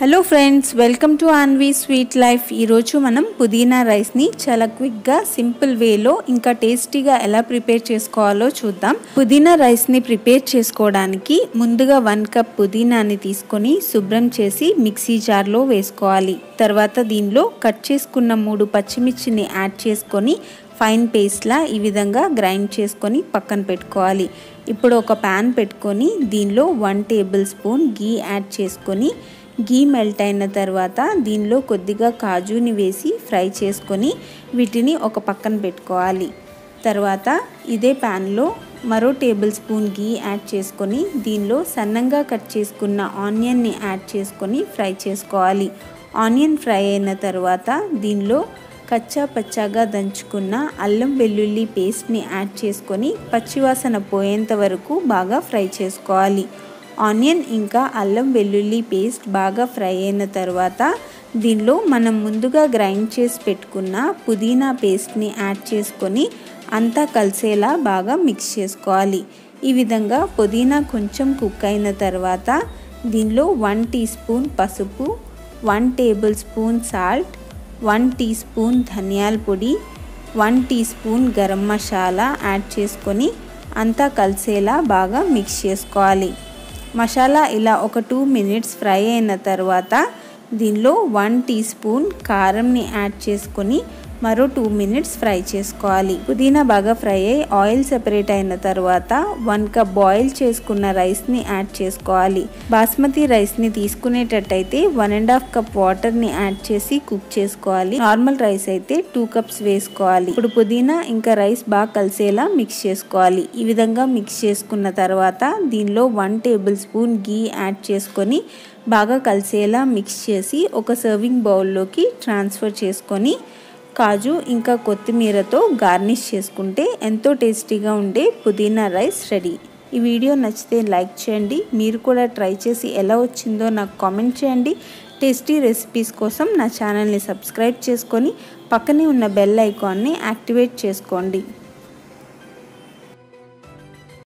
hello friends welcome to Anvi sweet life ఈరోజు మనం పుదీనా రైస్ని చాలా క్విక్గా సింపుల్ వేలో ఇంకా టేస్టీగా ఎలా ప్రిపేర్ చేసుకోవాలో చూద్దాం పుదీనా రైస్ని ప్రిపేర్ చేసుకోవడానికి ముందుగా వన్ కప్ పుదీనాని తీసుకొని శుభ్రం చేసి మిక్సీ జార్లో వేసుకోవాలి తర్వాత దీనిలో కట్ చేసుకున్న మూడు పచ్చిమిర్చిని యాడ్ చేసుకొని ఫైన్ పేస్ట్లా ఈ విధంగా గ్రైండ్ చేసుకొని పక్కన పెట్టుకోవాలి ఇప్పుడు ఒక ప్యాన్ పెట్టుకొని దీనిలో వన్ టేబుల్ స్పూన్ గీ యాడ్ చేసుకొని గీ మెల్ట్ అయిన తర్వాత దీనిలో కొద్దిగా కాజుని వేసి ఫ్రై చేసుకొని వీటిని ఒక పక్కన పెట్టుకోవాలి తర్వాత ఇదే ప్యాన్లో మరో టేబుల్ స్పూన్ గీ యాడ్ చేసుకొని దీనిలో సన్నంగా కట్ చేసుకున్న ఆనియన్ని యాడ్ చేసుకొని ఫ్రై చేసుకోవాలి ఆనియన్ ఫ్రై అయిన తర్వాత దీనిలో కచ్చా పచ్చాగా దంచుకున్న అల్లం వెల్లుల్లి పేస్ట్ని యాడ్ చేసుకొని పచ్చివాసన పోయేంత వరకు బాగా ఫ్రై చేసుకోవాలి ఆనియన్ ఇంకా అల్లం వెల్లుల్లి పేస్ట్ బాగా ఫ్రై అయిన తర్వాత దీనిలో మనం ముందుగా గ్రైండ్ చేసి పెట్టుకున్న పుదీనా పేస్ట్ని యాడ్ చేసుకొని అంతా కలిసేలా బాగా మిక్స్ చేసుకోవాలి ఈ విధంగా పుదీనా కొంచెం కుక్ అయిన తర్వాత దీనిలో వన్ టీ స్పూన్ పసుపు one tablespoon salt one teaspoon ధనియాల పొడి one teaspoon garam masala add చేసుకొని అంతా కలిసేలా బాగా మిక్స్ చేసుకోవాలి మసాలా ఇలా ఒక టూ మినిట్స్ ఫ్రై అయిన తర్వాత దీనిలో వన్ టీ స్పూన్ కారంని యాడ్ చేసుకొని మరో టూ మినిట్స్ ఫ్రై చేసుకోవాలి పుదీనా బాగా ఫ్రై అయ్యి ఆయిల్ సెపరేట్ అయిన తర్వాత వన్ కప్ బాయిల్ చేసుకున్న రైస్ని యాడ్ చేసుకోవాలి బాస్మతి రైస్ని తీసుకునేటట్టయితే వన్ అండ్ హాఫ్ కప్ వాటర్ని యాడ్ చేసి కుక్ చేసుకోవాలి నార్మల్ రైస్ అయితే టూ కప్స్ వేసుకోవాలి ఇప్పుడు పుదీనా ఇంకా రైస్ బాగా కలిసేలా మిక్స్ చేసుకోవాలి ఈ విధంగా మిక్స్ చేసుకున్న తర్వాత దీనిలో వన్ టేబుల్ స్పూన్ గీ యాడ్ చేసుకొని బాగా కలిసేలా మిక్స్ చేసి ఒక సర్వింగ్ బౌల్లోకి ట్రాన్స్ఫర్ చేసుకొని కాజు ఇంకా కొత్తిమీరతో గార్నిష్ చేసుకుంటే ఎంతో టేస్టీగా ఉండే పుదీనా రైస్ రెడీ ఈ వీడియో నచ్చితే లైక్ చేయండి మీరు కూడా ట్రై చేసి ఎలా వచ్చిందో నాకు కామెంట్ చేయండి టేస్టీ రెసిపీస్ కోసం నా ఛానల్ని సబ్స్క్రైబ్ చేసుకొని పక్కనే ఉన్న బెల్ ఐకాన్ని యాక్టివేట్ చేసుకోండి